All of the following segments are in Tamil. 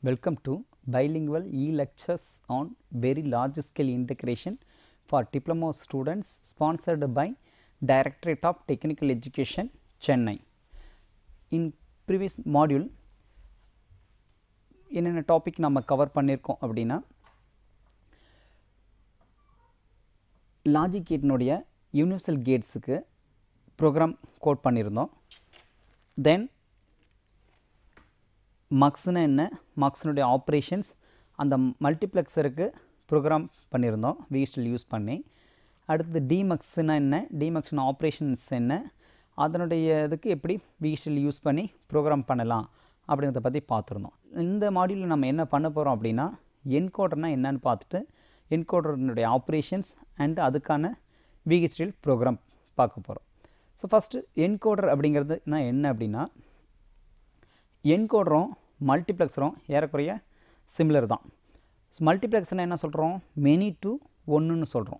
Welcome to bilingual e-lectures on very large scale integration for diploma students sponsored by Directorate of Technical Education, Chennai. In previous module என்னென்ன டாபிக் நம்ம கவர் பண்ணியிருக்கோம் அப்படின்னா லாஜிக் கேட்டினுடைய யூனிவர்சல் கேட்ஸுக்கு ப்ரோக்ராம் கோட் பண்ணியிருந்தோம் தென் மக்ஸ்னா என்ன மக்ஸினுடைய ஆப்ரேஷன்ஸ் அந்த மல்டிப்ளெக்ஸருக்கு ப்ரோக்ராம் பண்ணியிருந்தோம் விஎஸ்டில் யூஸ் பண்ணி அடுத்து டிமக்ஸ்னா என்ன டிமக்ஸ்னா ஆப்ரேஷன்ஸ் என்ன அதனுடைய இதுக்கு எப்படி விஎஸ்டில் யூஸ் பண்ணி ப்ரோக்ராம் பண்ணலாம் அப்படிங்கிறத பற்றி பார்த்துருந்தோம் இந்த மாடியூலில் நம்ம என்ன பண்ண போகிறோம் அப்படின்னா என்கோடர்னால் என்னன்னு பார்த்துட்டு என்கோடர்னுடைய ஆப்ரேஷன்ஸ் அண்ட் அதுக்கான விஹெச்டிஎல் ப்ரோக்ராம் பார்க்க போகிறோம் ஸோ ஃபஸ்ட்டு என்கோடர் அப்படிங்கிறதுனா என்ன அப்படின்னா என்கோடரும் மல்டிப்ளெக்ஸரும் ஏறக்குறைய சிமிலர் தான் ஸோ மல்டிப்ளெக்ஸ்னால் என்ன சொல்கிறோம் மெனி டு ஒன்றுன்னு சொல்கிறோம்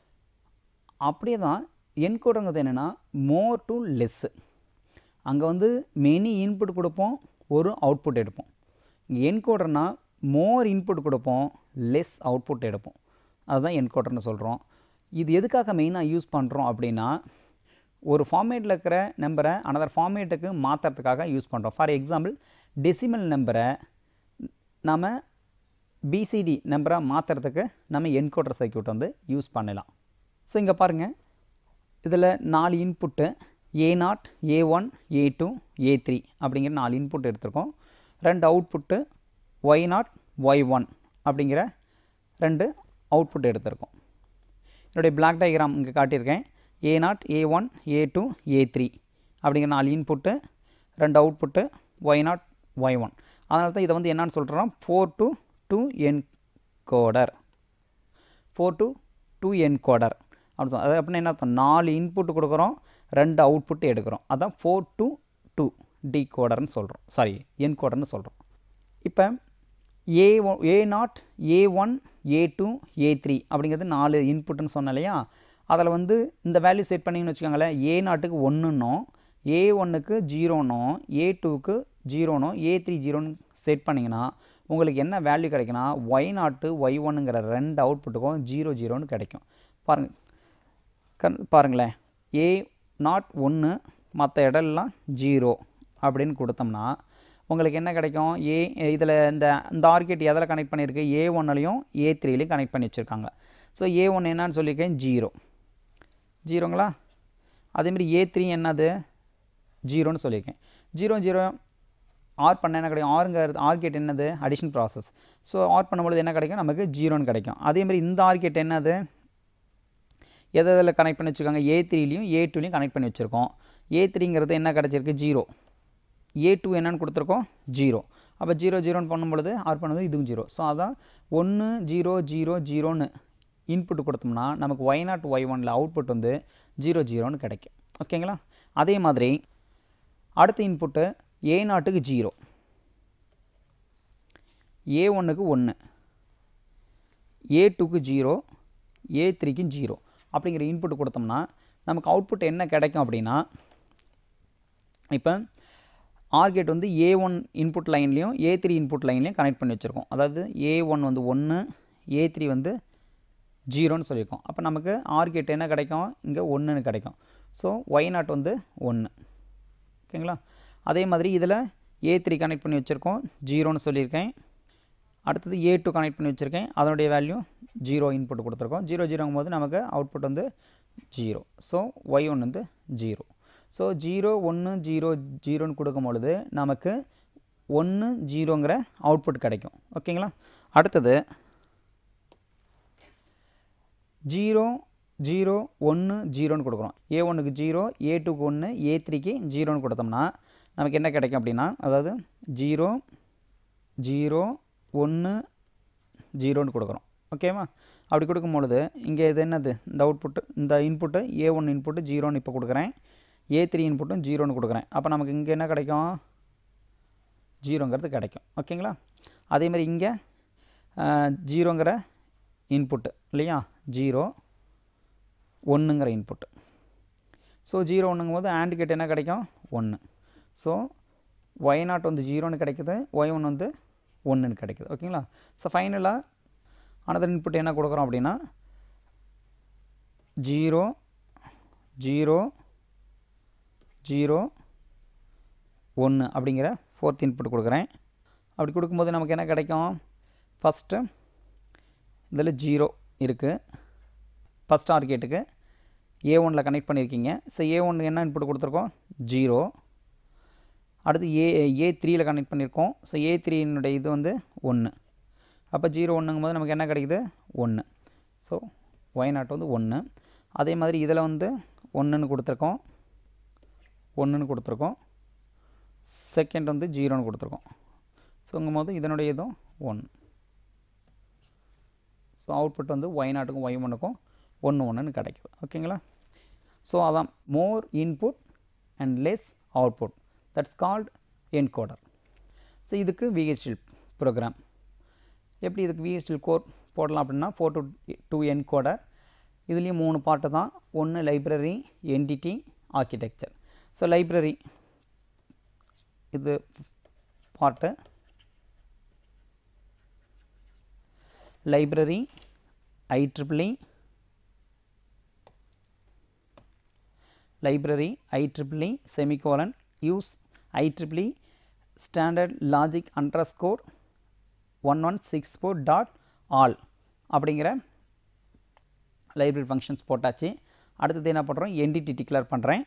அப்படியே தான் என்கோடருங்கிறது என்னென்னா மோர் டு லெஸ்ஸு அங்கே வந்து மெனி இன்புட் கொடுப்போம் ஒரு அவுட்புட் எடுப்போம் இங்கே என்கோடர்னா மோர் இன்புட் கொடுப்போம் லெஸ் அவுட்புட் எடுப்போம் அதுதான் என்கோடர்னு சொல்கிறோம் இது எதுக்காக மெயினாக யூஸ் பண்ணுறோம் அப்படின்னா ஒரு ஃபார்மேட்டில் இருக்கிற நம்பரை அனதர் ஃபார்மேட்டுக்கு மாற்றுறதுக்காக யூஸ் பண்ணுறோம் ஃபார் எக்ஸாம்பிள் டெசிமல் நம்பரை நம்ம பிசிடி நம்பராக மாற்றுறதுக்கு நம்ம என்கோடர் சர்க்கியூட் வந்து யூஸ் பண்ணலாம் ஸோ இங்கே பாருங்கள் இதில் நாலு input A not A one A two A three அப்படிங்கிற நாலு இன்புட் எடுத்திருக்கோம் ரெண்டு output Y not Y one அப்படிங்கிற ரெண்டு அவுட்புட் எடுத்திருக்கோம் என்னுடைய பிளாக் டயக்ராம் இங்கே காட்டியிருக்கேன் A not A one A two A three அப்படிங்கிற நாலு இன்புட்டு ரெண்டு output Y not Y one அதனால தான் இதை வந்து என்னன்னு சொல்கிறோம் four to two encoder four to two encoder அப்படி அது அப்படின்னா என்ன அர்த்தம் நாலு இன்புட் கொடுக்குறோம் ரெண்டு அவுட்புட் எடுக்கிறோம் அதான் ஃபோர் டு டூ டி கோடர்னு சொல்கிறோம் சாரி என் கோடர்னு சொல்கிறோம் இப்போ ஏ ஒ A not A one A two A three அப்படிங்கிறது நாலு இன்புட்டுன்னு சொன்னேன் இல்லையா அதில் வந்து இந்த வேல்யூ செட் பண்ணிங்கன்னு வச்சுக்கோங்களேன் ஏ நாட்டுக்கு ஒன்றுனோ ஏ ஒன்றுக்கு ஜீரோனோ ஏ டூக்கு ஜீரோனோ ஏ த்ரீ ஜீரோன்னு செட் பண்ணிங்கன்னா உங்களுக்கு என்ன வேல்யூ கிடைக்குன்னா ஒய் நாட்டு ஒய் ஒன்னுங்கிற ரெண்டு அவுட்புட்டுக்கும் ஜீரோ ஜீரோன்னு கிடைக்கும் பாருங்கள் கண் பாருங்களேன் ஏ நாட் ஒன்று மற்ற இடம்லாம் ஜீரோ அப்படின்னு கொடுத்தோம்னா உங்களுக்கு என்ன கிடைக்கும் ஏ இதில் இந்த இந்த ஆர்கெட் எதில் கனெக்ட் பண்ணியிருக்கு ஏ ஒன்னுலையும் ஏ த்ரீலையும் கனெக்ட் பண்ணி வச்சுருக்காங்க ஸோ ஏ ஒன் என்னன்னு சொல்லியிருக்கேன் ஜீரோ ஜீரோங்களா அதேமாதிரி ஏ த்ரீ என்னது ஜீரோன்னு சொல்லியிருக்கேன் ஜீரோ ஜீரோ ஆர் பண்ண என்ன கிடைக்கும் ஆருங்கிறது ஆர்கேட் என்னது அடிஷன் ப்ராசஸ் ஸோ ஆர் பண்ணும்பொழுது என்ன கிடைக்கும் நமக்கு ஜீரோன்னு கிடைக்கும் அதேமாதிரி இந்த ஆர்கேட் என்னது எதை எதில் கனெக்ட் பண்ணி வச்சுருக்காங்க ஏ த்ரீலையும் ஏ டூலையும் கனெக்ட் பண்ணி வச்சுருக்கோம் ஏ த்ரீங்கிறது என்ன கிடச்சிருக்கு ஜீரோ ஏ டூ என்னன்னு கொடுத்துருக்கோம் ஜீரோ அப்போ ஜீரோ ஜீரோன்னு பண்ணும்பொழுது ஆர் பண்ணது இதுவும் ஜீரோ ஸோ அதான் ஒன்று ஜீரோ ஜீரோ ஜீரோன்னு இன்புட் கொடுத்தோம்னா நமக்கு ஒய் நாட் ஒய் ஒனில் அவுட்புட் வந்து ஜீரோ ஜீரோன்னு கிடைக்கும் ஓகேங்களா அதே மாதிரி அடுத்த இன்புட்டு ஏ நாட்டுக்கு ஜீரோ ஏ ஒன்றுக்கு ஒன்று ஏ டூக்கு ஜீரோ ஏ த்ரீக்கும் ஜீரோ அப்படிங்கிற இன்புட் கொடுத்தோம்னா நமக்கு அவுட்புட் என்ன கிடைக்கும் அப்படின்னா இப்போ ஆர்கேட் வந்து ஏ ஒன் இன்புட் லைன்லேயும் ஏ த்ரீ இன்புட் லைன்லேயும் கனெக்ட் பண்ணி வச்சுருக்கோம் அதாவது ஏ ஒன் வந்து ஒன்று ஏ த்ரீ வந்து ஜீரோன்னு சொல்லியிருக்கோம் அப்போ நமக்கு ஆர்கேட் என்ன கிடைக்கும் இங்கே ஒன்றுன்னு கிடைக்கும் ஸோ ஒய் நாட் வந்து ஒன்று ஓகேங்களா அதே மாதிரி இதில் ஏ த்ரீ கனெக்ட் பண்ணி வச்சுருக்கோம் ஜீரோன்னு சொல்லியிருக்கேன் அடுத்தது ஏ டூ கனெக்ட் பண்ணி வச்சுருக்கேன் அதனுடைய வேல்யூ ஜீரோ இன்புட் கொடுத்துருக்கோம் ஜீரோ ஜீரோங்கும் போது நமக்கு அவுட்புட் வந்து ஜீரோ ஸோ ஒய் ஒன் வந்து ஜீரோ ஸோ ஜீரோ ஒன்று ஜீரோ ஜீரோன்னு கொடுக்கும் பொழுது நமக்கு ஒன்று ஜீரோங்கிற அவுட்புட் கிடைக்கும் ஓகேங்களா அடுத்தது ஜீரோ ஜீரோ ஒன்று ஜீரோன்னு கொடுக்குறோம் ஏ ஒன்றுக்கு ஜீரோ ஏ டூக்கு ஒன்று ஏ த்ரீக்கு ஜீரோன்னு கொடுத்தோம்னா நமக்கு என்ன கிடைக்கும் அப்படின்னா அதாவது ஜீரோ ஜீரோ ஒன்று ஜீரோன்னு கொடுக்குறோம் ஓகேவா அப்படி கொடுக்கும் பொழுது இங்கே இது என்னது இந்த அவுட்புட்டு இந்த இன்புட்டு ஏ ஒன் இன்புட்டு ஜீரோன்னு இப்போ கொடுக்குறேன் ஏ த்ரீ இன்புட்டும் ஜீரோன்னு கொடுக்குறேன் அப்போ நமக்கு இங்கே என்ன கிடைக்கும் ஜீரோங்கிறது கிடைக்கும் ஓகேங்களா அதேமாதிரி இங்கே ஜீரோங்கிற இன்புட்டு இல்லையா ஜீரோ ஒன்றுங்கிற இன்புட்டு ஸோ ஜீரோ ஒன்றுங்கும் போது ஆண்டு கேட் என்ன கிடைக்கும் ஒன்று ஸோ ஒய் நாட் வந்து ஜீரோன்னு கிடைக்குது ஒய் ஒன் வந்து ஒன்றுன்னு கிடைக்குது ஓகேங்களா ஸோ ஃபைனலாக அனதர் இன்புட் என்ன கொடுக்குறோம் அப்படின்னா ஜீரோ ஜீரோ ஜீரோ ஒன்று அப்படிங்கிற ஃபோர்த் இன்புட் கொடுக்குறேன் அப்படி கொடுக்கும்போது நமக்கு என்ன கிடைக்கும் ஃபஸ்ட்டு இதில் ஜீரோ இருக்குது ஃபஸ்ட் ஆர்கேட்டுக்கு ஏ ஒனில் கனெக்ட் பண்ணியிருக்கீங்க ஸோ ஏ ஒன் என்ன இன்புட் கொடுத்துருக்கோம் ஜீரோ அடுத்து ஏ ஏ த்ரீயில் கனெக்ட் பண்ணியிருக்கோம் ஸோ ஏ த்ரீனுடைய இது வந்து ஒன்று அப்போ ஜீரோ ஒன்றுங்கும் போது நமக்கு என்ன கிடைக்குது ஒன்று ஸோ ஒய் நாட் வந்து ஒன்று அதே மாதிரி இதில் வந்து ஒன்றுன்னு கொடுத்துருக்கோம் ஒன்றுன்னு கொடுத்துருக்கோம் செகண்ட் வந்து ஜீரோன்னு கொடுத்துருக்கோம் ஸோங்கும் போது இதனுடைய இதுவும் ஒன்று ஸோ அவுட்புட் வந்து ஒய் நாட்டுக்கும் ஒய் ஒன்றுக்கும் ஒன்று ஒன்றுன்னு கிடைக்குது ஓகேங்களா ஸோ அதான் more input and less output that's called encoder so இதுக்கு விஹெச்எல் ப்ரோக்ராம் எப்படி இதுக்கு விஹெச்எல் கோட் போடலாம் அப்படின்னா ஃபோர் டு டூ என்கோடர் இதுலேயும் மூணு பாட்டு தான் ஒன்று library entity architecture so library இது பாட்டு லைப்ரரி ஐட்ரிபிளி library IEEE semicolon use IEEE standard logic underscore 1164 dot all அப்படிங்கிற லைப்ரரி ஃபங்க்ஷன்ஸ் போட்டாச்சு அடுத்தது என்ன பண்ணுறோம் என்டிட்டி டிக்ளேர் பண்ணுறேன்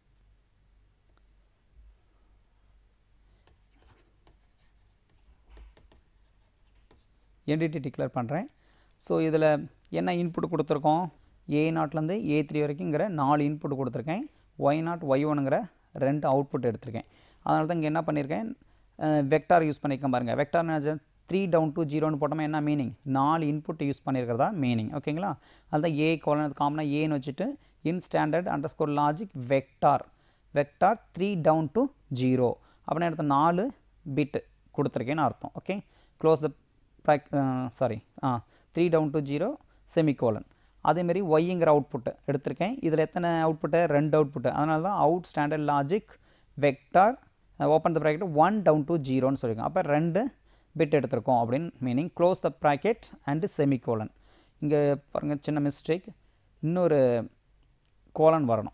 என்டிட்டி டிக்ளேர் பண்ணுறேன் ஸோ இதில் என்ன இன்புட் கொடுத்துருக்கோம் ஏ நாட்லேருந்து ஏ த்ரீ வரைக்குங்கிற நாலு இன்புட் கொடுத்துருக்கேன் ஒய் நாட் ஒய் ஒனுங்கிற ரெண்டு அவுட்புட் எடுத்திருக்கேன் அதனால தான் இங்கே என்ன பண்ணியிருக்கேன் வெக்டார் யூஸ் பண்ணியிருக்கேன் பாருங்கள் வெக்டார் த்ரீ டவுன் டு ஜீரோன்னு போட்டோம்னா என்ன மீனிங் நாலு இன்புட் யூஸ் பண்ணியிருக்கிறதா மீனிங் ஓகேங்களா அதுதான் ஏ கோலன் காமனாக ஏன்னு வச்சுட்டு in standard underscore logic vector vector three down to zero அப்படின்னு எடுத்த நாலு பிட்டு கொடுத்துருக்கேன்னு அர்த்தம் ஓகே க்ளோஸ் த ப்ராக் sorry ah three down to zero semicolon அதேமாரி ஒய்ங்கிற அவுட்புட்டு எடுத்திருக்கேன் இதில் எத்தனை அவுட்புட்டு ரெண்டு அவுட்புட்டு அதனால தான் out standard logic vector open the bracket one down to ஜீரோன்னு சொல்லியிருக்கோம் அப்போ ரெண்டு பிட் எடுத்திருக்கோம் அப்படின்னு meaning close the bracket and semicolon இங்கே பாருங்கள் சின்ன மிஸ்டேக் இன்னொரு கோலன் வரணும்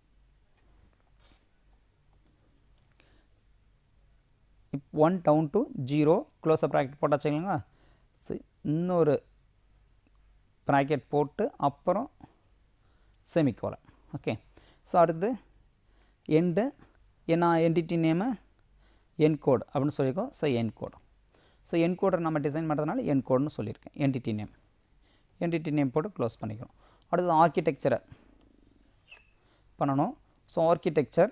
if one down to zero close the bracket போட்டாச்சுங்களா ஸோ இன்னொரு ப்ராக்கெட் போட்டு அப்புறம் செமிகோலன் ஓகே ஸோ அடுத்து எண்டு என்ன என்டிட்டி நேமு என்கோட் அப்படின்னு சொல்லியிருக்கோம் ஸோ என்கோட் ஸோ என்கோடர் நம்ம டிசைன் பண்ணுறதுனால என்கோட்னு சொல்லியிருக்கேன் என்டிட்டி நேம் என்டிட்டி நேம் போட்டு க்ளோஸ் பண்ணிக்கிறோம் அடுத்தது ஆர்கிடெக்சரை பண்ணணும் so architecture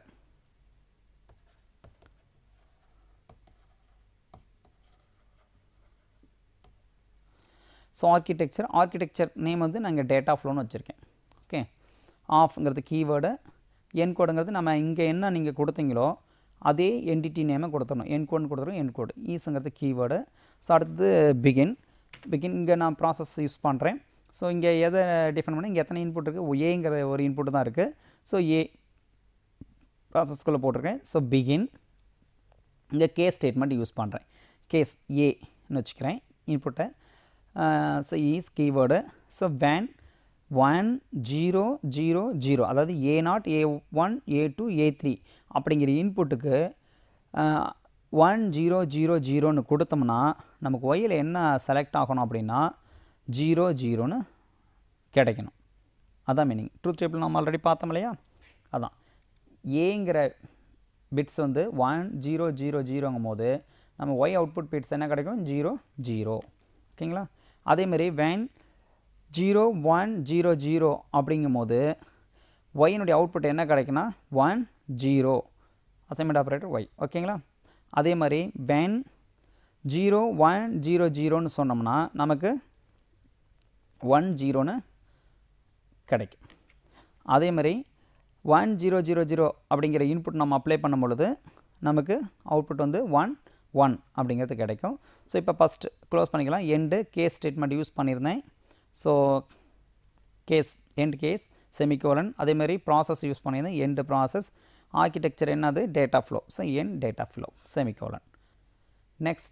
so architecture architecture name வந்து நாங்கள் டேட்டா ஃப்ளோன்னு வச்சுருக்கேன் ஓகே ஆஃப்ங்கிறது கீவேர்டு என்கோடுங்கிறது நம்ம இங்கே என்ன நீங்கள் கொடுத்தீங்களோ அதே என்டிட்டி நேமை கொடுத்துடணும் என்கோடுன்னு கொடுத்துரும் என்கோடு ஈஸுங்கிறது கீவேர்டு ஸோ அடுத்தது பிகின் பிகின் இங்கே நான் ப்ராசஸ் யூஸ் பண்ணுறேன் ஸோ இங்கே எதை டிஃபைன் பண்ணி இங்கே எத்தனை இன்புட் இருக்குது ஏங்கிற ஒரு இன்புட் தான் இருக்குது ஸோ ஏ ப்ராசஸ்குள்ளே போட்டிருக்கேன் ஸோ பிகின் இங்கே கேஸ் ஸ்டேட்மெண்ட் யூஸ் பண்ணுறேன் கேஸ் ஏன்னு வச்சுக்கிறேன் இன்புட்டை so is keyword so when one zero zero zero அதாவது A not A one A two A three அப்படிங்கிற இன்புட்டுக்கு ஒன் ஜீரோ ஜீரோ ஜீரோன்னு கொடுத்தோம்னா நமக்கு ஒயில் என்ன செலக்ட் ஆகணும் அப்படின்னா ஜீரோ ஜீரோன்னு கிடைக்கணும் அதான் மீனிங் ட்ரூத் டேபிள் நம்ம ஆல்ரெடி பார்த்தோம் இல்லையா அதான் ஏங்கிற பிட்ஸ் வந்து ஒன் ஜீரோ ஜீரோ ஜீரோங்கும் போது நம்ம ஒய் அவுட்புட் பிட்ஸ் என்ன கிடைக்கும் ஜீரோ ஜீரோ ஓகேங்களா அதேமாரி when zero one zero zero அப்படிங்கும் போது ஒய்னுடைய அவுட்புட் என்ன கிடைக்குன்னா one zero assignment operator Y ஓகேங்களா அதே மாதிரி வேன் ஜீரோ ஒன் ஜீரோ ஜீரோன்னு சொன்னோம்னா நமக்கு ஒன் ஜீரோன்னு கிடைக்கும் அதே மாதிரி ஒன் ஜீரோ ஜீரோ ஜீரோ அப்படிங்கிற இன்புட் நம்ம அப்ளை பண்ணும் பொழுது நமக்கு அவுட்புட் வந்து ஒன் ஒன் அப்படிங்கிறது கிடைக்கும் ஸோ இப்போ ஃபஸ்ட்டு க்ளோஸ் பண்ணிக்கலாம் எண்டு கேஸ் ஸ்டேட்மெண்ட் யூஸ் பண்ணியிருந்தேன் so case end case semicolon அதேமாதிரி ப்ராசஸ் யூஸ் பண்ணியிருந்தேன் எண்டு ப்ராசஸ் ஆர்கிடெக்சர் என்னது data flow so end data flow semicolon next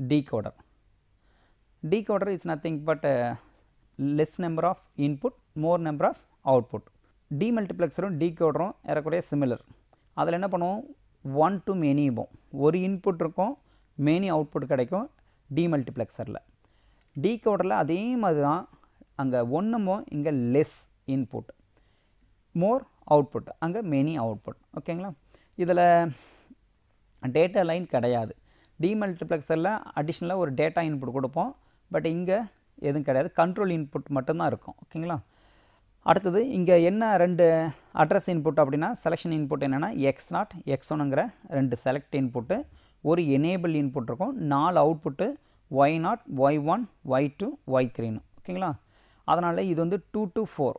decoder. Decoder is nothing but uh, less number of input, more number of output. டீமல்டிப்ளெக்ஸரும் டீகோடரும் ஏறக்குறைய சிமிலர் அதில் என்ன பண்ணுவோம் ஒன் டு மெனி போம் ஒரு இன்புட் இருக்கும் மெனி அவுட்புட் கிடைக்கும் டீமல்டிப்ளெக்ஸரில் டீகோடரில் அதே மாதிரி தான் அங்கே ஒன்றுமோ இங்கே லெஸ் இன்புட் மோர் அவுட்புட் அங்கே மெனி அவுட்புட் ஓகேங்களா இதில் டேட்டா லைன் கிடையாது டிமல்டிப்ளெக்ஸரில் அடிஷ்னலாக ஒரு டேட்டா இன்புட் கொடுப்போம் பட் இங்கே எதுவும் கிடையாது கண்ட்ரோல் இன்புட் மட்டும்தான் இருக்கும் ஓகேங்களா அடுத்தது இங்கே என்ன ரெண்டு அட்ரஸ் இன்புட் அப்படின்னா செலெக்ஷன் இன்புட் என்னென்னா எக்ஸ் நாட் எக்ஸ் ஒன்னுங்கிற ரெண்டு செலக்ட் இன்புட்டு ஒரு எனேபிள் இன்புட் இருக்கும் நாலு output Y not Y one Y two Y த்ரீன்னு ஓகேங்களா அதனால் இது வந்து டூ டு ஃபோர்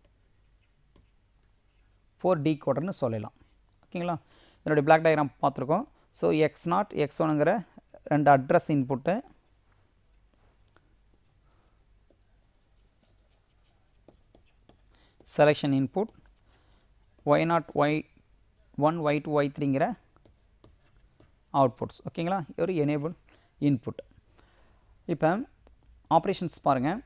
ஃபோர் டி கோடர்னு சொல்லலாம் ஓகேங்களா இதனுடைய பிளாக் டயக்ராம் பார்த்துருக்கோம் ஸோ எக்ஸ் நாட் எக்ஸ் ஒனுங்கிற ரெண்டு address input selection input Y not Y one Y two Y த்ரீங்கிற அவுட்புட்ஸ் ஓகேங்களா ஒரு எனேபிள் இன்புட் இப்போ ஆப்ரேஷன்ஸ் பாருங்கள்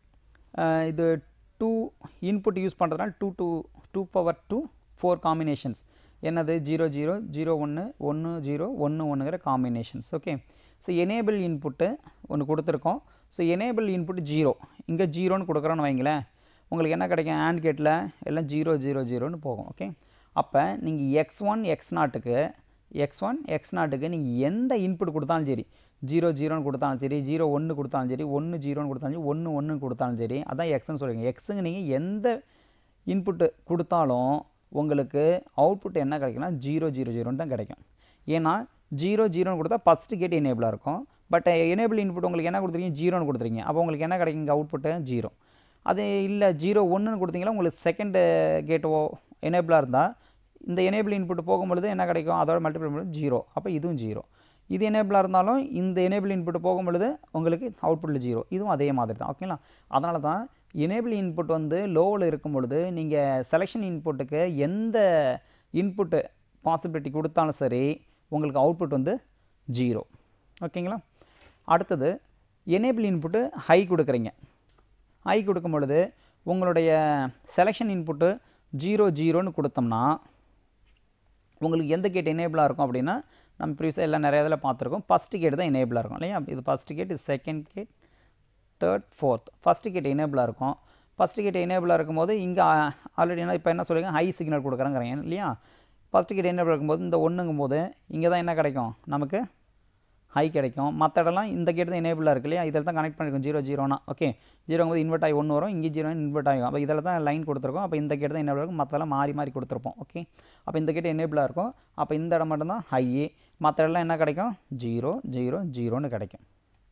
இது டூ இன்புட் யூஸ் பண்ணுறதுனால two two two power two four combinations என்னது ஜீரோ ஜீரோ ஜீரோ ஒன்று ஒன்று ஜீரோ ஒன்று ஒன்றுங்கிற combinations okay so enable input ஒன்று கொடுத்துருக்கோம் ஸோ எனேபிள் இன்புட் ஜீரோ இங்கே ஜீரோன்னு கொடுக்குறோன்னு வைங்களேன் உங்களுக்கு என்ன கிடைக்கும் ஆண்ட் கேட்டில் எல்லாம் ஜீரோ ஜீரோ ஜீரோன்னு போகும் ஓகே அப்போ நீங்கள் எக்ஸ் ஒன் எக்ஸ் நாட்டுக்கு எக்ஸ் ஒன் எக்ஸ் நாட்டுக்கு நீங்கள் எந்த இன்புட் கொடுத்தாலும் சரி ஜீரோ ஜீரோன்னு கொடுத்தாலும் சரி ஜீரோ ஒன்று கொடுத்தாலும் சரி ஒன்று ஜீரோன்னு கொடுத்தாலும் சரி ஒன்று ஒன்று கொடுத்தாலும் சரி அதான் எக்ஸ்ன்னு சொல்லுவீங்க எக்ஸுங்க நீங்கள் எந்த இன்புட்டு கொடுத்தாலும் உங்களுக்கு அவுட்புட் என்ன கிடைக்கும்னா ஜீரோ ஜீரோ ஜீரோன்னு தான் கிடைக்கும் ஏன்னா ஜீரோ ஜீரோன்னு கொடுத்தா ஃபஸ்ட்டு கேட் எனேபிளாக இருக்கும் பட் எனேபிள் இன்புட் உங்களுக்கு என்ன கொடுத்துருக்கீங்க ஜீரோன்னு கொடுத்துருக்கீங்க அப்போ உங்களுக்கு என்ன கிடைக்குங்க அவுட்புட்டு ஜீரோ அது இல்லை ஜீரோ ஒன்றுன்னு கொடுத்தீங்களா உங்களுக்கு செகண்டு கேட் ஓ எனேபிளாக இருந்தால் இந்த எனேபிள் இன்புட் போகும்பொழுது என்ன கிடைக்கும் அதோட மல்டிபிள் பண்ணும்போது ஜீரோ அப்போ இதுவும் ஜீரோ இது எனேபிளாக இருந்தாலும் இந்த எனேபிள் இன்புட் போகும்பொழுது உங்களுக்கு அவுட்புட்டில் ஜீரோ இதுவும் அதே மாதிரி தான் ஓகேங்களா அதனால தான் எனேபிள் இன்புட் வந்து லோவில் இருக்கும் பொழுது நீங்கள் செலெக்ஷன் இன்புட்டுக்கு எந்த இன்புட்டு பாசிபிலிட்டி கொடுத்தாலும் சரி உங்களுக்கு அவுட்புட் வந்து ஜீரோ ஓகேங்களா அடுத்தது எனேபிள் இன்புட்டு ஹை கொடுக்குறீங்க ஹை கொடுக்கும் பொழுது உங்களுடைய செலெக்ஷன் இன்புட்டு ஜீரோ ஜீரோன்னு கொடுத்தோம்னா உங்களுக்கு எந்த கேட் எனேபிளாக இருக்கும் அப்படின்னா நம்ம ப்ரீவியஸாக எல்லாம் நிறைய இதில் பார்த்துருக்கோம் ஃபஸ்ட்டு கேட் தான் எனேபிளாக இருக்கும் இல்லையா இது ஃபஸ்ட்டு கேட் இது second gate third fourth first gate எனேபிளாக இருக்கும் ஃபஸ்ட்டு கேட் எனேபிளாக இருக்கும்போது இங்கே ஆல்ரெடி என்ன இப்போ என்ன சொல்லுங்க ஹை சிக்னல் கொடுக்குறேங்கிறீங்க இல்லையா ஃபஸ்ட்டு கேட் எனேபிள் இருக்கும்போது இந்த ஒன்றுங்கும் போது இங்கே தான் என்ன கிடைக்கும் நமக்கு ஹை கிடைக்கும் மற்ற இடம்லாம் இந்த கேட் தான் எனேபிளாக இருக்கு இல்லையா இதில் தான் கனெக்ட் பண்ணிருக்கோம் ஜீரோ ஜீரோனா ஓகே ஜீரோங்கும் போது இன்வெர்ட் ஆகி ஒன்று வரும் இங்கே ஜீரோ இன்வெர்ட் ஆகும் அப்போ இதில் தான் லைன் கொடுத்துருக்கோம் அப்போ இந்த கேட் தான் எனேபிள் இருக்கும் மற்றெல்லாம் மாறி மாறி கொடுத்துருப்போம் ஓகே அப்போ இந்த கேட் எனேபிளாக இருக்கும் அப்போ இந்த இடம் மட்டும்தான் ஹை மற்ற இடம்லாம் என்ன கிடைக்கும் ஜீரோ ஜீரோ ஜீரோன்னு கிடைக்கும்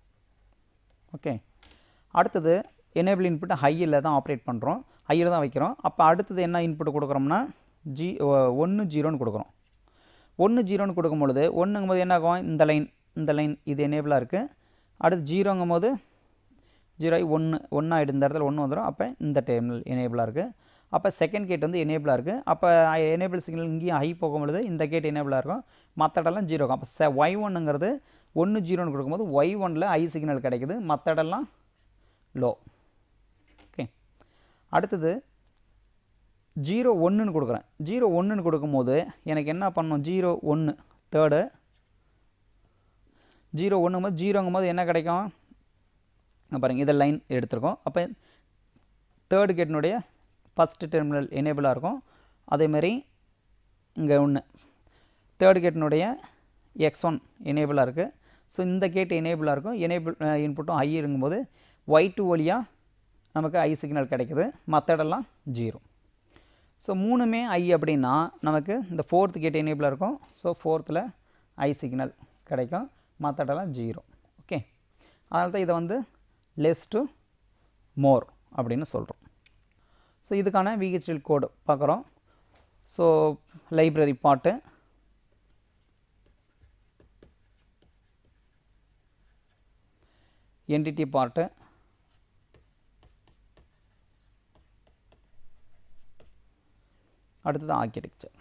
ஓகே அடுத்தது எனேபிள் இன்புட் ஹையில் தான் ஆப்ரேட் பண்ணுறோம் ஹையில் தான் வைக்கிறோம் அப்போ அடுத்தது என்ன இன்புட் கொடுக்குறோம்னா ஜி ஒன்று ஜீரோன்னு கொடுக்குறோம் ஒன்று ஜீரோன்னு கொடுக்கும் பொழுது ஒன்றுங்கும் போது என்ன ஆகும் இந்த லைன் இந்த லைன் இது எனேபிளாக இருக்குது அடுத்து ஜீரோங்கும் போது ஜீரோ ஒன்று ஒன்றாயிடு இந்த இடத்துல ஒன்று வந்துடும் அப்போ இந்த டேர்மினல் எனேபிளாக இருக்குது அப்போ செகண்ட் கேட் வந்து எனேபிளாக இருக்குது அப்போ எனேபிள் சிக்னல் இங்கேயும் ஹை போகும்பொழுது இந்த கேட் எனேபிளாக இருக்கும் மற்ற இடம்லாம் ஜீரோ இருக்கும் அப்போ ச ஒய் ஒன்றுங்கிறது ஒன்று ஜீரோன்னு கொடுக்கும்போது ஒய் ஒனில் ஐ சிக்னல் கிடைக்குது மற்ற இடம்லாம் லோ ஓகே அடுத்தது ஜீரோ ஒன்றுன்னு கொடுக்குறேன் ஜீரோ ஒன்றுன்னு கொடுக்கும்போது எனக்கு என்ன பண்ணணும் ஜீரோ ஒன்று தேர்டு ஜீரோ ஒன்றும் போது ஜீரோங்கும் போது என்ன கிடைக்கும் பாருங்கள் இதை லைன் எடுத்திருக்கோம் அப்போ தேர்டு கேட்டினுடைய ஃபஸ்ட்டு டெர்மினல் எனேபிளாக இருக்கும் அதேமாரி இங்கே ஒன்று தேர்டு கேட்டினுடைய எக்ஸ் ஒன் எனேபிளாக இருக்குது ஸோ இந்த கேட் எனேபிளாக இருக்கும் எனேபிள் இன்புட்டும் ஐ இருக்கும்போது ஒய் டூ வழியாக நமக்கு ஐ சிக்னல் கிடைக்குது மற்ற இடம்லாம் ஜீரோ ஸோ மூணுமே ஐ அப்படின்னா நமக்கு இந்த ஃபோர்த் கேட் எனேபிளாக இருக்கும் ஸோ ஃபோர்த்தில் ஐ சிக்னல் கிடைக்கும் மற்ற இடம்லாம் ஜீரோ ஓகே அதனால தான் இதை வந்து லெஸ் டு மோர் அப்படின்னு சொல்கிறோம் ஸோ இதுக்கான விஹெச்எல் கோடு பார்க்குறோம் so library part entity part அடுத்தது ஆர்கிடெக்சர்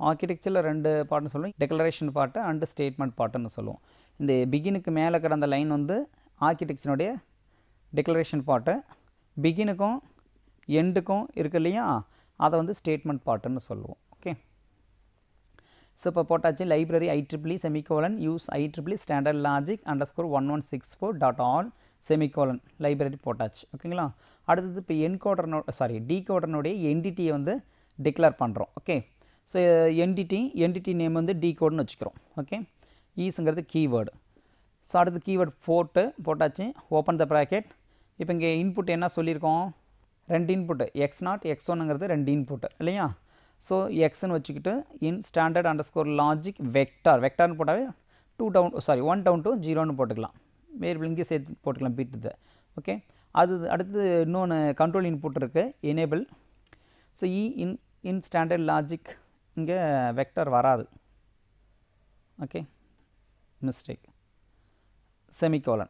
ஆர்கிடெக்சரில் ரெண்டு பார்ட்னு சொல்லுவோம் டெக்ளரேஷன் பார்ட்டு அண்டு ஸ்டேட்மெண்ட் பார்ட்டுன்னு சொல்லுவோம் இந்த பிகினுக்கு மேலே இருக்கிற அந்த லைன் வந்து ஆர்கிடெக்சருடைய டெக்ளரேஷன் பார்ட்டு பிகினுக்கும் எண்டுக்கும் இருக்கு இல்லையா அதை வந்து ஸ்டேட்மெண்ட் பார்ட்டுன்னு சொல்லுவோம் ஓகே ஸோ இப்போ போட்டாச்சு library I triple E semicolon use I triple E standard logic underscore one one six four dot all semicolon library போட்டாச்சு ஓகேங்களா அடுத்தது இப்போ என்கோடர்னோ சாரி டிகோடர்னுடைய என்டிட்டியை வந்து டிக்ளேர் பண்ணுறோம் okay so entity entity name வந்து டிகோடுன்னு வச்சுக்கிறோம் ஓகே ஈஸுங்கிறது கீவேர்டு ஸோ அடுத்து கீவேர்டு ஃபோர்ட்டு போட்டாச்சு ஓப்பன் த ப்ராக்கெட் இப்போ இங்கே இன்புட் என்ன சொல்லியிருக்கோம் ரெண்டு இன்புட்டு எக்ஸ் நாட் எக்ஸ் ஒன்னுங்கிறது ரெண்டு இன்புட்டு இல்லையா ஸோ எக்ஸ்ன்னு வச்சுக்கிட்டு in standard underscore logic vector வெக்டார்னு போட்டாவே two down sorry one down to ஜீரோன்னு போட்டுக்கலாம் வேரியபிள் இங்கே சேர்த்து போட்டுக்கலாம் பீட்டு ஓகே அது அடுத்து இன்னொன்று கண்ட்ரோல் இன்புட் இருக்குது enable so E in in standard logic இங்கே வெக்டார் வராது ஓகே மிஸ்டேக் செமிகோலன்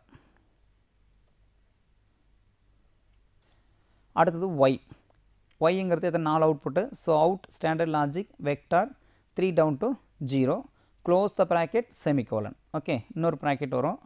அடுத்தது ஒய் ஒய்ங்கிறது எத்தனை நாலு output so out standard logic vector three down to zero close the bracket semicolon okay இன்னொரு ப்ராக்கெட் வரும்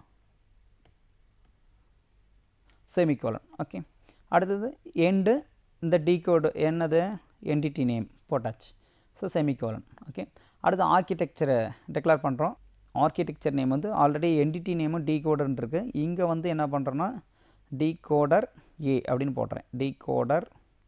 செமிகோலன் ஓகே அடுத்தது எண்டு இந்த டீகோடு என்னது என்டிட்டி நேம் போட்டாச்சு ஸோ செமிகோலன் ஓகே அடுத்து ஆர்கிடெக்சரை டிக்ளேர் பண்ணுறோம் ஆர்கிடெக்சர் நேம் வந்து ஆல்ரெடி என்டிட்டி நேமும் டீகோடர்னு இருக்குது இங்கே வந்து என்ன பண்ணுறோன்னா டீகோடர் ஏ அப்படின்னு போடுறேன் டீகோடர்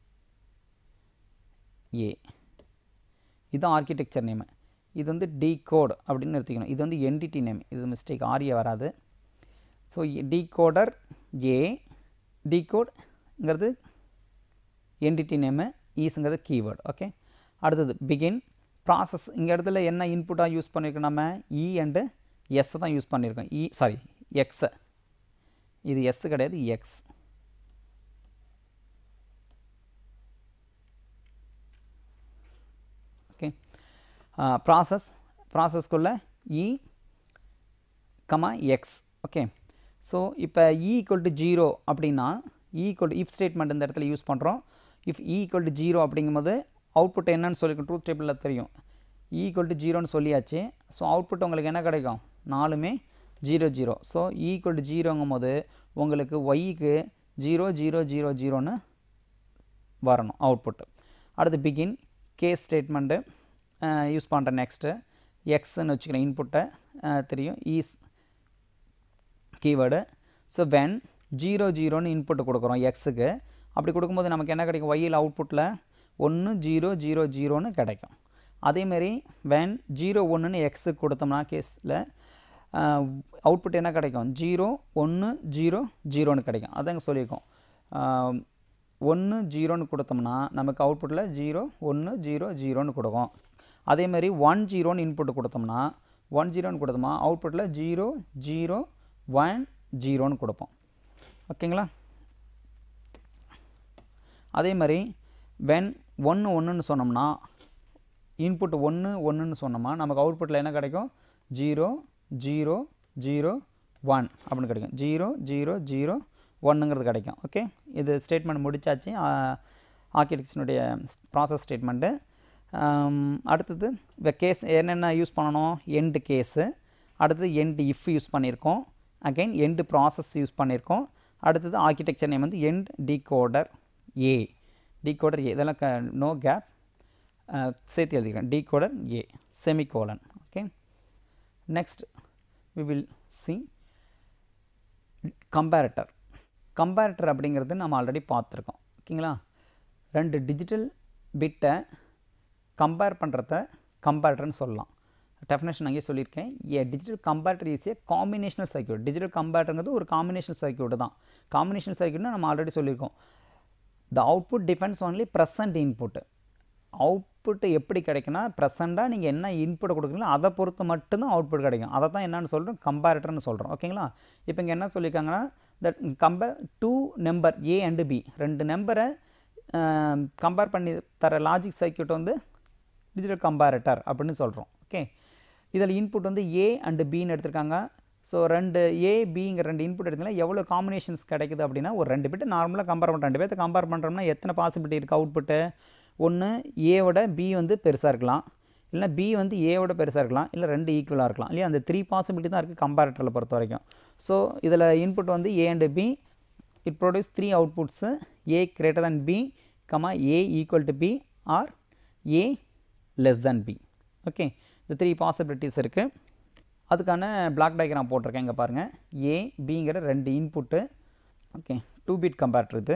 ஏ இது ஆர்கிடெக்சர் நேமு இது வந்து டீகோட் அப்படின்னு நிறுத்திக்கணும் இது வந்து என்டிட்டி நேம் இது மிஸ்டேக் ஆரிய வராது ஸோ டீகோடர் ஏ டீகோட்ங்கிறது என்டிட்டி நேமு ஈஸுங்கிறது கீவேர்டு ஓகே அடுத்தது பிகின் ப்ராசஸ் இங்கே இடத்துல என்ன இன்புட்டாக யூஸ் பண்ணியிருக்கோம் நம்ம இ அண்டு எஸ் தான் யூஸ் பண்ணியிருக்கோம் இ சாரி எக்ஸை இது எஸ் கிடையாது எக்ஸ் ஓகே ப்ராசஸ் ப்ராசஸ்க்குள்ளே E comma X okay so இப்போ இ ஈக்குவல் டு ஜீரோ அப்படின்னா இ ஈக்குவல் இஃப் ஸ்டேட்மெண்ட் இந்த இடத்துல யூஸ் பண்ணுறோம் if E equal to zero அப்படிங்கும்போது அவுட்புட் என்னன்னு சொல்லியிருக்கோம் ட்ரூத் டேபிளில் தெரியும் இ ஈக்குவல் டு ஜீரோன்னு சொல்லியாச்சு ஸோ அவுட்புட் உங்களுக்கு என்ன கிடைக்கும் நாலுமே zero zero so equal to ஜீரோங்கும் போது உங்களுக்கு ஒய்க்கு ஜீரோ ஜீரோ ஜீரோ ஜீரோன்னு வரணும் அவுட்புட்டு அடுத்து பிகின் கேஸ் ஸ்டேட்மெண்ட்டு யூஸ் பண்ணுற நெக்ஸ்ட்டு எக்ஸ்ன்னு வச்சுக்கிறேன் இன்புட்டை தெரியும் is keyword so when zero ஜீரோன்னு இன்புட்டு கொடுக்குறோம் எக்ஸுக்கு அப்படி கொடுக்கும்போது நமக்கு என்ன கிடைக்கும் ஒய்யில் அவுட்புட்டில் ஒன்று ஜீரோ ஜீரோ ஜீரோன்னு கிடைக்கும் அதேமாரி வென் ஜீரோ ஒன்றுன்னு எக்ஸுக்கு கொடுத்தோம்னா கேஸில் அவுட்புட் என்ன கிடைக்கும் ஜீரோ ஒன்று ஜீரோ ஜீரோன்னு கிடைக்கும் அதாங்க சொல்லியிருக்கோம் ஒன்று ஜீரோன்னு கொடுத்தோம்னா நமக்கு அவுட்புட்டில் ஜீரோ ஒன்று ஜீரோ ஜீரோன்னு கொடுக்கும் அதேமாதிரி ஒன் ஜீரோன்னு இன்புட் கொடுத்தோம்னா ஒன் ஜீரோன்னு கொடுத்தோம்னா அவுட்புட்டில் ஜீரோ ஜீரோ ஒன் ஜீரோன்னு கொடுப்போம் ஓகேங்களா அதே மாதிரி வென் ஒன்று ஒன்றுன்னு சொன்னோம்னா இன்புட் ஒன்று ஒன்றுன்னு சொன்னோம்னா நமக்கு அவுட்புட்டில் என்ன கிடைக்கும் ஜீரோ ஜீரோ ஜீரோ ஒன் அப்படின்னு கிடைக்கும் ஜீரோ ஜீரோ ஜீரோ ஒன்றுங்கிறது கிடைக்கும் ஓகே இது ஸ்டேட்மெண்ட் முடித்தாச்சு ஆர்கிடெக்சனுடைய ப்ராசஸ் ஸ்டேட்மெண்ட்டு அடுத்தது இப்போ கேஸ் என்னென்ன யூஸ் பண்ணணும் எண்டு கேஸு அடுத்தது எண்டு இஃப் யூஸ் பண்ணியிருக்கோம் அகைன் எண்டு ப்ராசஸ் யூஸ் பண்ணியிருக்கோம் அடுத்தது ஆர்கிடெக்சர் நேம் வந்து end decoder a decoder a இதெல்லாம் க நோ கேப் சேர்த்து எழுதிக்கிறேன் decoder a semicolon okay next we will see comparator comparator அப்படிங்கிறது நம்ம ஆல்ரெடி பார்த்துருக்கோம் ஓகேங்களா ரெண்டு டிஜிட்டல் பிட்டை கம்பேர் பண்ணுறத கம்பேரட்டர்னு சொல்லலாம் டெஃபினேஷன் அங்கேயே சொல்லியிருக்கேன் a digital comparator is a combinational circuit digital கம்பேரட்டருங்கிறது ஒரு காம்பினேஷனல் சர்க்கியூட் தான் காம்பினேஷனல் சர்க்கியூட்னா நம்ம ஆல்ரெடி சொல்லியிருக்கோம் the output depends only present input output எப்படி கிடைக்குன்னா ப்ரெசண்ட்டாக நீங்கள் என்ன இன்புட்டை கொடுக்குறீங்களோ அதை பொறுத்து மட்டும்தான் அவுட்புட் கிடைக்கும் அதை தான் என்னென்னு சொல்கிறோம் கம்பேரட்டர்னு சொல்கிறோம் ஓகேங்களா இப்போ இங்கே என்ன சொல்லியிருக்காங்கன்னா that compare two number A and B ரெண்டு நம்பரை கம்பேர் பண்ணி தர லாஜிக் சர்க்கியூட் வந்து டிஜிட்டல் கம்பேரட்டர் அப்படின்னு சொல்கிறோம் ஓகே இதில் இன்புட் வந்து ஏ அண்டு பின்னு எடுத்திருக்காங்க ஸோ ரெண்டு ஏ பிங்கிற ரெண்டு இன்புட் எடுத்தீங்கன்னா எவ்வளோ காம்பினேஷன்ஸ் கிடைக்குது அப்படின்னா ஒரு ரெண்டு பேர்ட்டு நார்மலாக கம்பேர் பண்ணுறோம் ரெண்டு பேர்த்த கம்பேர் பண்ணுறோம்னா எத்தனை பாசிபிலிட்டி இருக்குது அவுட்புட்டு ஒன்று ஏவோட பி வந்து பெருசாக இருக்கலாம் இல்லைனா பி வந்து ஏவோட பெருசாக இருக்கலாம் இல்லை ரெண்டு ஈக்குவலாக இருக்கலாம் இல்லையா அந்த த்ரீ பாசிபிலிட்டி தான் இருக்குது கம்பேரட்டரில் பொறுத்த வரைக்கும் ஸோ இதில் இன்புட் வந்து A and B it produce three outputs A greater than B comma A equal to B or A less than B okay இந்த த்ரீ பாசிபிலிட்டிஸ் இருக்குது அதுக்கான பிளாக் டயக்ராம் போட்டிருக்கேன் இங்கே பாருங்கள் ஏ பிங்கிற ரெண்டு input okay two bit comparator இது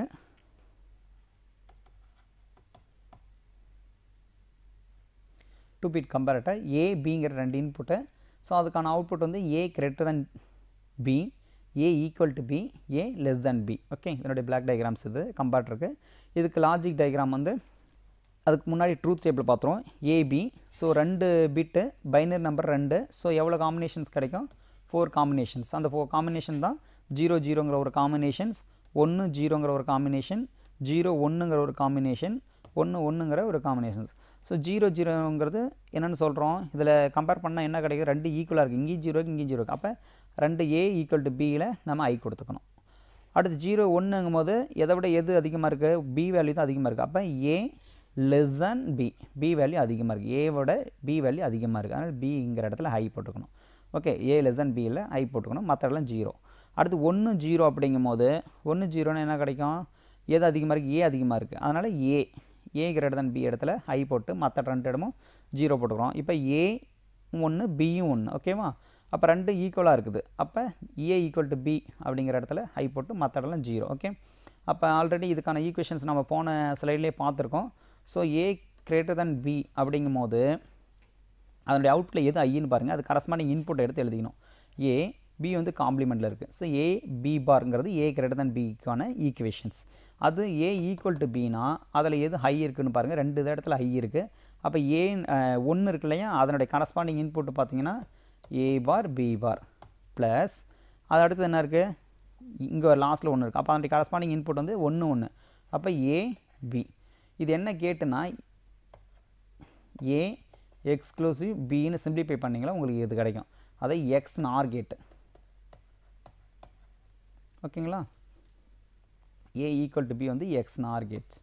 டூ பிட் கம்பேரட்டர் ஏ பிங்கிற ரெண்டு இன்புட்டு ஸோ அதுக்கான அவுட்புட் வந்து A greater than B A equal to B A less than B okay இதனுடைய பிளாக் டயக்ராம்ஸ் இது கம்பேர்டருக்கு இதுக்கு லாஜிக் டயக்ராம் வந்து அதுக்கு முன்னாடி ட்ரூத் டேபிள் பார்த்துருவோம் ஏபி ஸோ ரெண்டு பிட்டு பைனரி நம்பர் ரெண்டு ஸோ எவ்வளோ காம்பினேஷன்ஸ் கிடைக்கும் ஃபோர் காம்பினேஷன்ஸ் அந்த ஃபோர் காம்பினேஷன் தான் ஜீரோ ஜீரோங்கிற ஒரு காம்பினேஷன்ஸ் ஒன்று ஜீரோங்கிற ஒரு காம்பினேஷன் ஜீரோ ஒன்றுங்கிற ஒரு காம்பினேஷன் ஒன்று ஒன்றுங்கிற ஒரு காம்பினேஷன்ஸ் ஸோ ஜீரோ ஜீரோங்கிறது என்னென்னு சொல்கிறோம் இதில் கம்பேர் பண்ணால் என்ன கிடைக்குது ரெண்டு ஈக்குவலாக இருக்குது இங்கேயும் ஜீரோக்கு இங்கேயும் ஜீரோ அப்போ ரெண்டு ஏ ஈக்குவல் டு பியில் நம்ம ஐ கொடுத்துக்கணும் அடுத்து ஜீரோ ஒன்றுங்கும் போது எதை விட எது அதிகமாக இருக்குது பி வேல்யூ தான் அதிகமாக இருக்குது அப்போ A less than B B value அதிகமாக இருக்குது ஏவோட பி வேல்யூ அதிகமாக இருக்குது அதனால் பிங்கிற இடத்துல ஹை போட்டுக்கணும் ஓகே ஏ லெஸ் than பியில் ஹை போட்டுக்கணும் மற்ற இடம்லாம் ஜீரோ அடுத்து ஒன்று ஜீரோ அப்படிங்கும் போது ஒன்று ஜீரோன்னு என்ன கிடைக்கும் எது அதிகமாக இருக்குது ஏ அதிகமாக இருக்குது அதனால் A A greater than B இடத்துல ஹை போட்டு மற்ற ரெண்டு இடமும் ஜீரோ போட்டுக்கிறோம் இப்போ ஏ ஒன்று பியும் ஒன்று ஓகேவா அப்போ ரெண்டு ஈக்குவலாக இருக்குது அப்போ ஏ ஈக்குவல் டு பி அப்படிங்கிற இடத்துல ஹை போட்டு மற்ற இடம்லாம் ஜீரோ ஓகே அப்போ ஆல்ரெடி இதுக்கான ஈக்குவேஷன்ஸ் நம்ம போன ஸ்லைட்லேயே பார்த்துருக்கோம் so A greater than B அப்படிங்கும் போது அதனுடைய அவுட்புட்டில் எது ஐன்னு பாருங்கள் அது கரஸ்பாண்டிங் இன்புட் எடுத்து எழுதிக்கணும் ஏ பி வந்து காம்ப்ளிமெண்ட்டில் இருக்குது ஸோ ஏ பி பார்ங்கிறது ஏ கிரேட்டர் than பிக்கான ஈக்குவேஷன்ஸ் அது ஏ ஈக்குவல் டு பினா அதில் எது ஹை இருக்குன்னு பாருங்கள் ரெண்டு இடத்துல ஹை இருக்குது அப்போ ஏ ஒன்று இருக்கு இல்லையா அதனுடைய கரஸ்பாண்டிங் இன்புட் பார்த்தீங்கன்னா ஏ பார் பி பார் ப்ளஸ் அது அடுத்து என்ன இருக்குது இங்கே லாஸ்ட்டில் ஒன்று இருக்குது அப்போ அதனுடைய கரஸ்பாண்டிங் இன்புட் வந்து ஒன்று ஒன்று அப்போ ஏ பி இது என்ன கேட்டுனா ஏ எக்ஸ்க்ளூசிவ் பின்னு சிம்பிளிஃபை பண்ணிங்களா உங்களுக்கு இது கிடைக்கும் அதை எக்ஸ் நார் கேட்டு ஓகேங்களா ஏ ஈக்குவல் டு பி வந்து எக்ஸ் நார் கேட்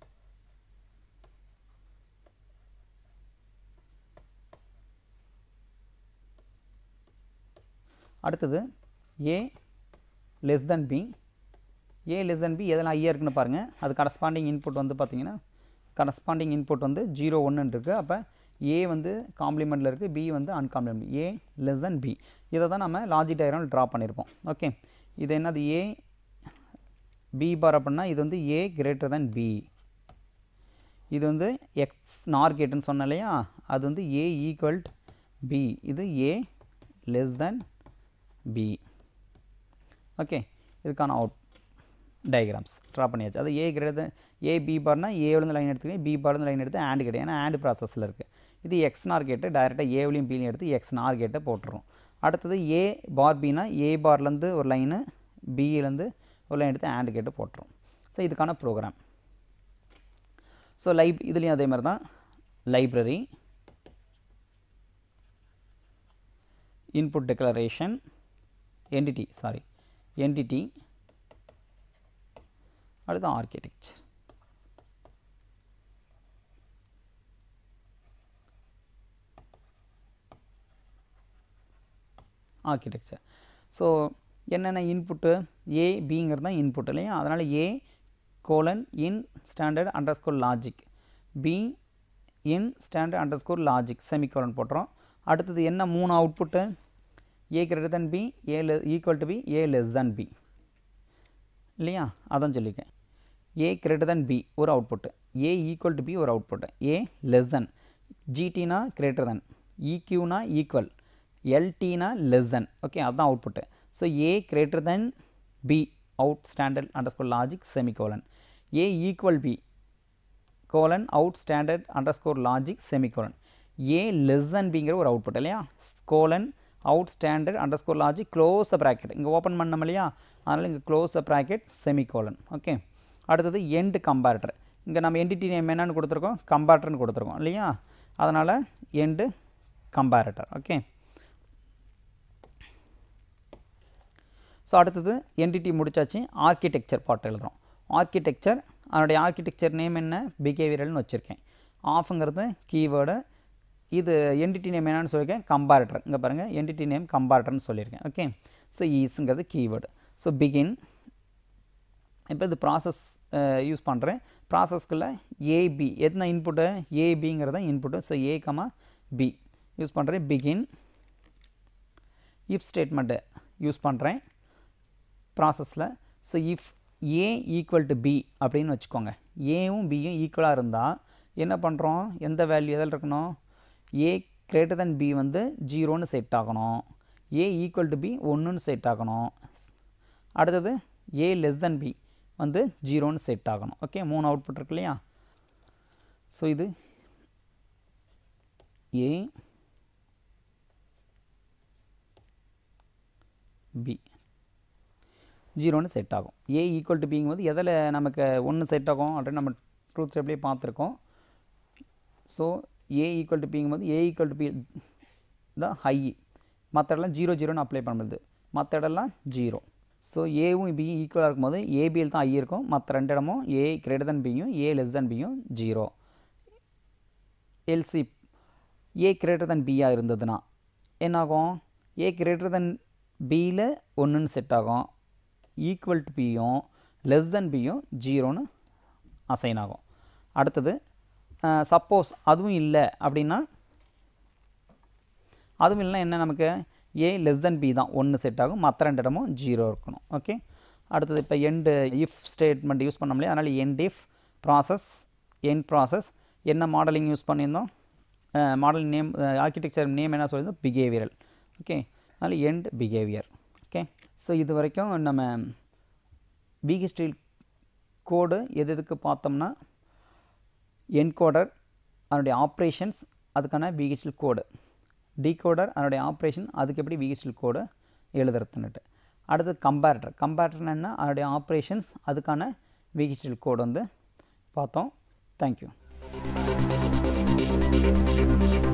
அடுத்தது A less than B A less than B எதெல்லாம் ஐயா இருக்குன்னு பாருங்கள் அது கரஸ்பாண்டிங் இன்புட் வந்து பார்த்தீங்கன்னா கரஸ்பாண்டிங் இன்புட் வந்து ஜீரோ ஒன்றுன்னு இருக்குது அப்போ ஏ வந்து காம்ப்ளிமெண்ட்டில் இருக்குது பி வந்து அன்காம்ப்ளிமெண்ட் ஏ லெஸ் தென் பி இதை தான் நம்ம லாஜிக் டயக்ராம் ட்ரா பண்ணியிருப்போம் ஓகே இது என்னது ஏ பி பார் அப்படின்னா இது வந்து ஏ கிரேட்டர் than பி இது வந்து எக்ஸ் நார் கேட்டுன்னு சொன்னேன் இல்லையா அது வந்து ஏ ஈக்குவல் பி இது A less than B okay இதுக்கான அவுட் டயக்ராம்ஸ் ட்ரா பண்ணியாச்சு அது ஏ கிரேட்டர் ஏ பி பார்னா ஏவிலேருந்து லைன் எடுத்துக்கங்க பி பார்லேருந்து லைன் எடுத்து ஆண்டு கேட்டு ஏன்னா ஆண்டு ப்ராசஸில் இருக்குது இது எக்ஸ் நார் கேட்டு டைரெக்டாக ஏவிலையும் பிலையும் எடுத்து எக்ஸ் நார் கேட்டை போட்டுரும் அடுத்தது ஏ பார் பினா ஏ பார்லேருந்து ஒரு லைனு பியிலேருந்து ஒரு லைன் எடுத்து ஆண்டு கேட்டு போட்டுரும் ஸோ இதுக்கான ப்ரோக்ராம் ஸோ லைப் இதுலேயும் அதே மாதிரி தான் library input declaration entity sorry entity அடுத்து ஆர்கிடெக்சர் ஆர்கிடெக்சர் ஸோ என்னென்ன இன்புட்டு ஏ பிங்கிறது தான் இன்புட் இல்லையா அதனால் A colon in standard underscore logic B in standard underscore logic semicolon போட்டுறோம் அடுத்தது என்ன மூணு output A greater than B A equal to B A less than B இல்லையா அதான் சொல்லியிருக்கேன் ஏ கிரேட்டர் than பி ஒரு output A equal to B ஒரு அவுட்புட்டு ஏ லெஸ் தென் ஜிடினா கிரேட்டர் தென் இக்யூனா ஈக்குவல் எல்டினா லெஸ் தென் ஓகே அதுதான் output so A greater than B out standard underscore logic semicolon A equal B colon out standard underscore logic semicolon A less than பிங்கிற ஒரு அவுட்புட் இல்லையா colon out standard underscore logic close the bracket இங்கே ஓப்பன் பண்ணோம் இல்லையா அதனால் இங்கே close the bracket semicolon okay அடுத்தது எண்ட் கம்பேரட்டர் இங்கே நம்ம என்டிட்டி நேம் என்னன்னு கொடுத்துருக்கோம் கம்பேரட்டர்னு கொடுத்துருக்கோம் இல்லையா அதனால் எண்டு கம்பேரட்டர் ஓகே ஸோ அடுத்தது என்டிட்டி முடிச்சாச்சு ஆர்கிடெக்சர் பார்ட் எழுதுகிறோம் இது என்டிட்டி நேம் என்னன்னு சொல்லியிருக்கேன் கம்பாரட்டர் இங்கே பாருங்கள் என்டிட்டி நேம் கம்பாரட்டர்னு சொல்லியிருக்கேன் ஓகே ஸோ ஈஸுங்கிறது கீவேர்டு ஸோ பிகின் இப்போ இது ப்ராசஸ் யூஸ் பண்ணுறேன் ப்ராசஸ்க்குள்ள ஏபி எத்தனை இன்புட்டு ஏபிங்கிறத input so A comma B use பண்ணுறேன் பிகின் இஃப் ஸ்டேட்மெண்ட்டு யூஸ் பண்ணுறேன் ப்ராசஸில் so if A equal to B அப்படின்னு வச்சுக்கோங்க ஏவும் பியும் ஈக்குவலாக இருந்தால் என்ன பண்ணுறோம் எந்த வேல்யூ எதில் இருக்கணும் ஏ கிரேட்டர் தென் பி வந்து ஜீரோன்னு செட் ஆகணும் ஏ ஈக்குவல் டு பி ஒன்றுன்னு செட் ஆகணும் அடுத்தது ஏ லெஸ் தென் பி வந்து ஜீரோன்னு செட் ஆகணும் ஓகே மூணு அவுட்புட் இருக்கு இல்லையா ஸோ இது ஏ பி ஜீரோன்னு செட் ஆகும் ஏ ஈக்குவல் டு பிங்கும் போது எதில் நமக்கு ஒன்று செட் ஆகும் அப்படின்னு நம்ம ட்ரூத் டேபிளே பார்த்துருக்கோம் ஸோ ஏ ஈக்குவல் டு பிங்கும் போது ஏ ஈக்குவல் டு பி தான் ஹை மற்ற இடம்லாம் ஜீரோ ஜீரோன்னு அப்ளை பண்ணுறது மற்ற இடம்லாம் ஜீரோ ஸோ ஏவும் பியும் ஈக்குவலாக இருக்கும்போது ஏபிஎல் தான் ஐ இருக்கும் மற்ற ரெண்டு இடமும் ஏ கிரேட்டர் தன் பியும் ஏ லெஸ் தன் பியும் zero else A greater than பியாக இருந்ததுன்னா என்னாகும் ஏ கிரேட்டர் தன் பியில் ஒன்றுன்னு செட் ஆகும் ஈக்குவல் டு பியும் லெஸ் தென் பியும் ஜீரோன்னு அசைன் ஆகும் அடுத்தது சப்போஸ் அதுவும் இல்லை அப்படின்னா அதுவும் இல்லைனா என்ன நமக்கு ஏ லெஸ் தென் பி தான் ஒன்று செட் ஆகும் மற்ற ரெண்டு இடமும் ஜீரோ இருக்கணும் ஓகே அடுத்தது இப்போ எண்டு இஃப் ஸ்டேட்மெண்ட் யூஸ் பண்ண முடியாது அதனால் end if process end process என்ன மாடலிங் யூஸ் பண்ணியிருந்தோம் மாடல் நேம் ஆர்கிடெக்சர் நேம் என்ன சொல்லியிருந்தோம் பிஹேவியரல் ஓகே அதனால் எண்ட் பிஹேவியர் ஓகே ஸோ இது வரைக்கும் நம்ம பிஹெச்டிஎல் கோடு எது எதுக்கு பார்த்தோம்னா என்கோடர் அதனுடைய ஆப்ரேஷன்ஸ் அதுக்கான பிஹெச்எல் கோடு டிகோடர் அதனுடைய ஆப்ரேஷன் அதுக்கு எப்படி பிஹெச்எல் கோடு எழுதுறதுன்னுட்டு அடுத்து கம்பேரட்டர் கம்பேரட்டர்னா என்ன அதனுடைய ஆப்ரேஷன்ஸ் அதுக்கான பிஹெச்எல் கோடு வந்து பார்த்தோம் தேங்க்யூ